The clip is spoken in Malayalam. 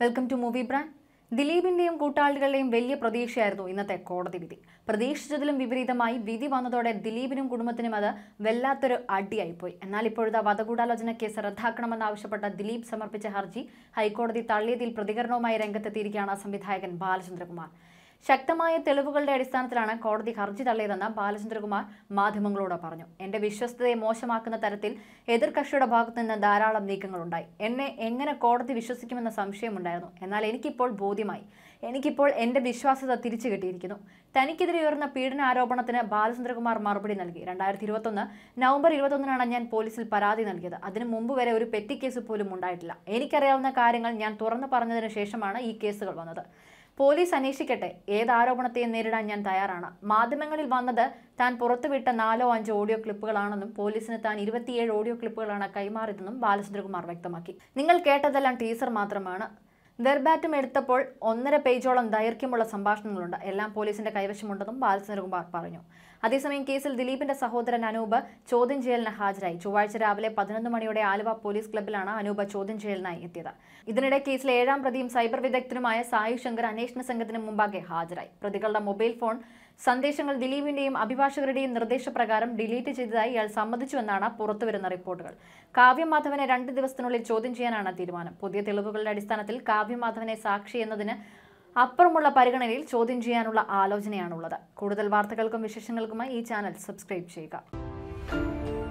വെൽക്കം ടു മൂവി ബ്രാൻഡ് ദിലീപിന്റെയും കൂട്ടാളികളുടെയും വലിയ പ്രതീക്ഷയായിരുന്നു ഇന്നത്തെ കോടതി വിധി പ്രതീക്ഷിച്ചതിലും വിപരീതമായി വിധി വന്നതോടെ ദിലീപിനും കുടുംബത്തിനും അത് വല്ലാത്തൊരു അടിയായിപ്പോയി എന്നാൽ ഇപ്പോഴത്തെ വധഗൂഢാലോചന കേസ് റദ്ദാക്കണമെന്നാവശ്യപ്പെട്ട ദിലീപ് സമർപ്പിച്ച ഹർജി ഹൈക്കോടതി തള്ളിയതിൽ പ്രതികരണവുമായി രംഗത്തെത്തിയിരിക്കുകയാണ് സംവിധായകൻ ബാലചന്ദ്രകുമാർ ശക്തമായ തെളിവുകളുടെ അടിസ്ഥാനത്തിലാണ് കോടതി ഹർജി തള്ളിയതെന്ന് ബാലചന്ദ്രകുമാർ മാധ്യമങ്ങളോട് പറഞ്ഞു എന്റെ വിശ്വസ്തതയെ മോശമാക്കുന്ന തരത്തിൽ എതിർകക്ഷിയുടെ ഭാഗത്തു നിന്ന് ധാരാളം നീക്കങ്ങളുണ്ടായി എന്നെ എങ്ങനെ കോടതി വിശ്വസിക്കുമെന്ന സംശയമുണ്ടായിരുന്നു എന്നാൽ എനിക്കിപ്പോൾ ബോധ്യമായി എനിക്കിപ്പോൾ എന്റെ വിശ്വാസ്യത തിരിച്ചു കിട്ടിയിരിക്കുന്നു തനിക്കെതിരെ ഉയർന്ന പീഡന ആരോപണത്തിന് ബാലചന്ദ്രകുമാർ മറുപടി നൽകി രണ്ടായിരത്തി ഇരുപത്തൊന്ന് നവംബർ ഇരുപത്തൊന്നിനാണ് ഞാൻ പോലീസിൽ പരാതി നൽകിയത് അതിനു മുമ്പ് വരെ ഒരു പെറ്റി കേസ് പോലും ഉണ്ടായിട്ടില്ല എനിക്കറിയാവുന്ന കാര്യങ്ങൾ ഞാൻ തുറന്നു പറഞ്ഞതിന് ശേഷമാണ് ഈ കേസുകൾ വന്നത് പോലീസ് അന്വേഷിക്കട്ടെ ഏത് ആരോപണത്തെയും നേരിടാൻ ഞാൻ തയ്യാറാണ് മാധ്യമങ്ങളിൽ വന്നത് താൻ പുറത്തുവിട്ട നാലോ അഞ്ചോ ഓഡിയോ ക്ലിപ്പുകളാണെന്നും പോലീസിന് താൻ ഇരുപത്തിയേഴ് ഓഡിയോ ക്ലിപ്പുകളാണ് കൈമാറിയതെന്നും ബാലചന്ദ്രകുമാർ വ്യക്തമാക്കി നിങ്ങൾ കേട്ടതെല്ലാം ടീസർ മാത്രമാണ് വെർബാറ്റും എടുത്തപ്പോൾ ഒന്നര പേജോളം ദൈർഘ്യമുള്ള സംഭാഷണങ്ങളുണ്ട് എല്ലാം പോലീസിന്റെ കൈവശമുണ്ടെന്നും ബാലചന്ദ്രകുമാർ പറഞ്ഞു അതേസമയം കേസിൽ ദിലീപിന്റെ സഹോദരൻ അനൂപ് ചോദ്യം ചെയ്യലിന് ഹാജരായി ചൊവ്വാഴ്ച രാവിലെ പതിനൊന്ന് മണിയോടെ ആലുവ പോലീസ് ക്ലബ്ബിലാണ് അനൂപ് ചോദ്യം ചെയ്യലിനായി എത്തിയത് ഇതിനിടെ കേസിലെ ഏഴാം പ്രതിയും സൈബർ വിദഗ്ധനുമായ സായു ശങ്കർ അന്വേഷണ സംഘത്തിന് മുമ്പാകെ ഹാജരായി പ്രതികളുടെ മൊബൈൽ ഫോൺ സന്ദേശങ്ങൾ ദിലീപിന്റെയും അഭിഭാഷകരുടെയും നിർദ്ദേശപ്രകാരം ഡിലീറ്റ് ചെയ്തതായി ഇയാൾ സമ്മതിച്ചുവെന്നാണ് പുറത്തുവരുന്ന റിപ്പോർട്ടുകൾ കാവ്യ മാധവനെ രണ്ട് ദിവസത്തിനുള്ളിൽ ചോദ്യം ചെയ്യാനാണ് തീരുമാനം പുതിയ തെളിവുകളുടെ അടിസ്ഥാനത്തിൽ കാവ്യ മാധവനെ സാക്ഷി എന്നതിന് അപ്പുറമുള്ള പരിഗണനയിൽ ചോദ്യം ചെയ്യാനുള്ള ആലോചനയാണുള്ളത് കൂടുതൽ വാർത്തകൾക്കും വിശേഷങ്ങൾക്കുമായി ഈ ചാനൽ സബ്സ്ക്രൈബ് ചെയ്യുക